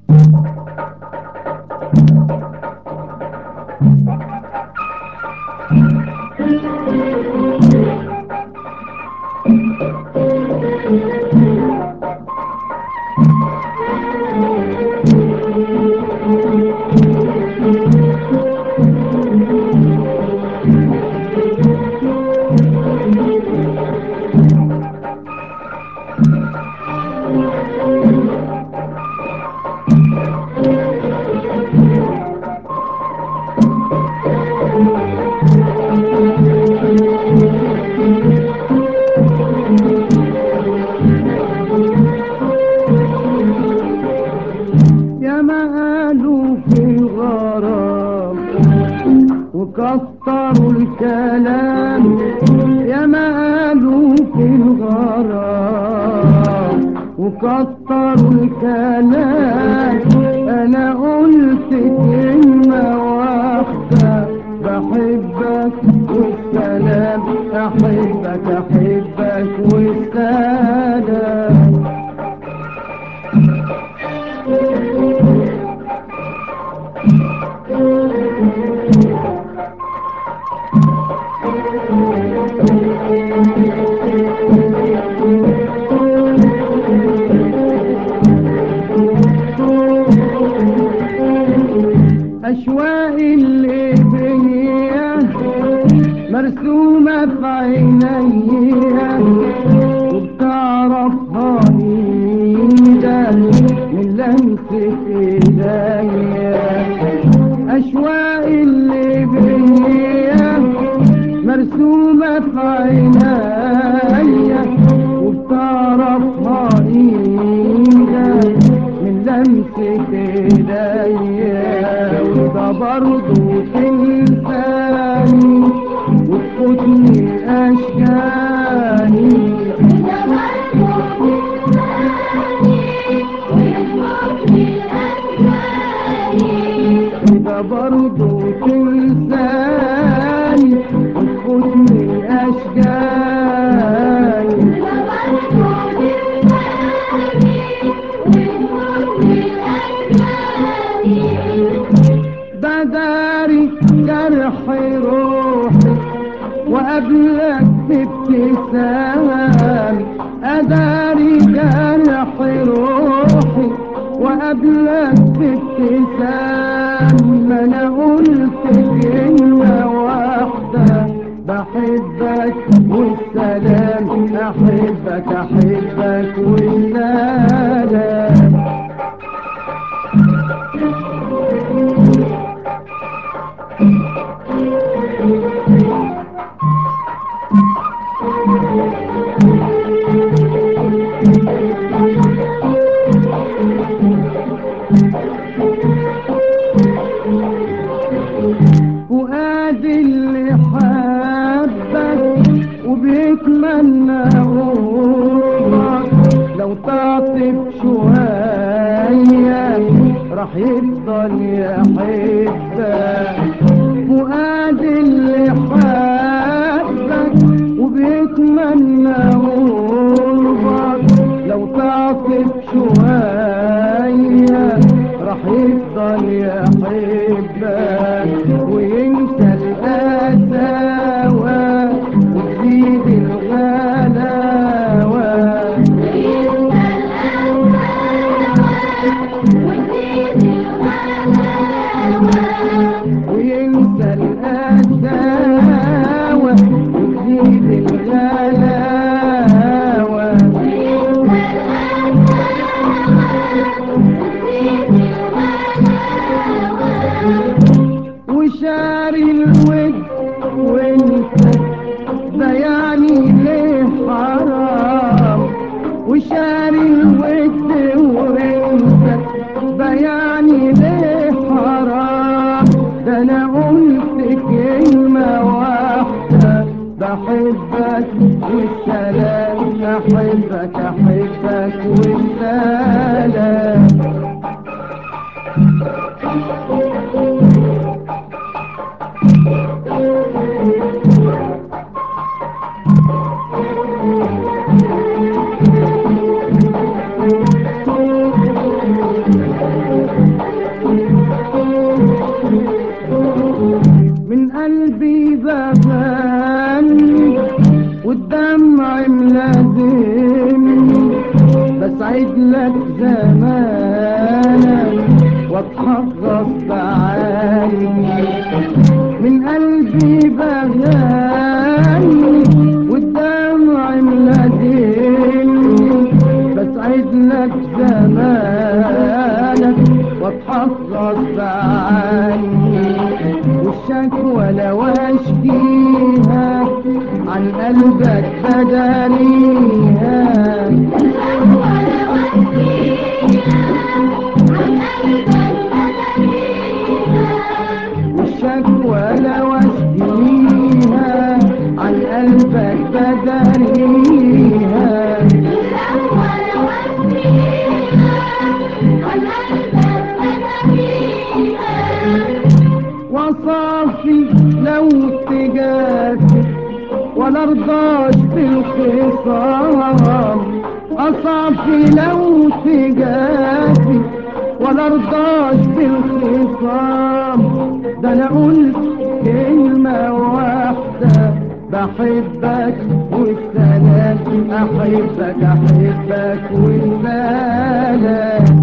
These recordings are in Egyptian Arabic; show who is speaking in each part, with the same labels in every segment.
Speaker 1: يا ما قالوا في الغرام وكسروا الكلام يا ما قالوا في الغرام وكسروا الكلام انا قلت كلمة واحدة بحبك والسلام احبك احبك والسلام أشواق اللي بيا مرسومة في عينيا وبتعرفها ده من لمسة ايديا أشواق اللي بيا مرسومة في عينيا وبتعرفها ده من لمسة ايديا وده برضه تنساني وتفوتني اشكالي وده برضه تنساني وتفوتني اشكالي بداري جرح روحي وقبلك بابتسام أداري جرح روحي وقبلك بابتسام ما أنا قلت كلمة واحدة بحبك والسلام أحبك أحبك والسلام فؤاد اللي حبك وبيتمنى قربك لو تعطف شوية راح يفضل يحبك فؤاد اللي حبك وبيتمنى قربك لو تعطف شوية راح يفضل يحبك وينسى القساوة وتزيد الغلاوة وينسى القساوة وتزيد الغلاوة وشاري الود وانت ده يعني ليه حرام وشاري الود وانت ده يعني ليه حرام ده انا قلت كلمة واحدة بحبك والسلام احبك احبك والسلام زمانك واضحك غصب عني من قلبي بغني والدمع ملازمني بسعد لك زمانك واضحك غصب عني والشكوى لو اشكيها عن قلبك بدنيها والشكوى لو اشكيها عن قلبك بدنيها وصافي لو تجاسي ولا رضاش بالخصام أصافي لو تجاسي ولا رضاش بالخصام ده انا قلت كلمة واحدة بحبك والسلام احبك احبك والسلام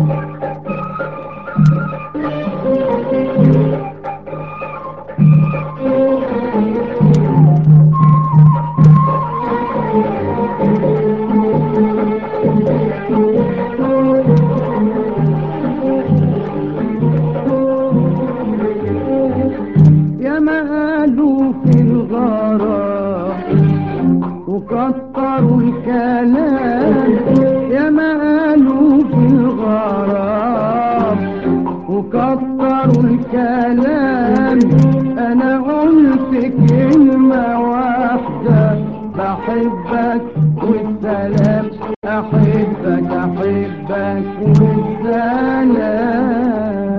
Speaker 1: يا ما قالوا في الغرام وكتروا الكلام يا ما قالوا في الغرام وكتروا الكلام انا قلت كلمة واحدة بحبك والسلام احبك احبك والسلام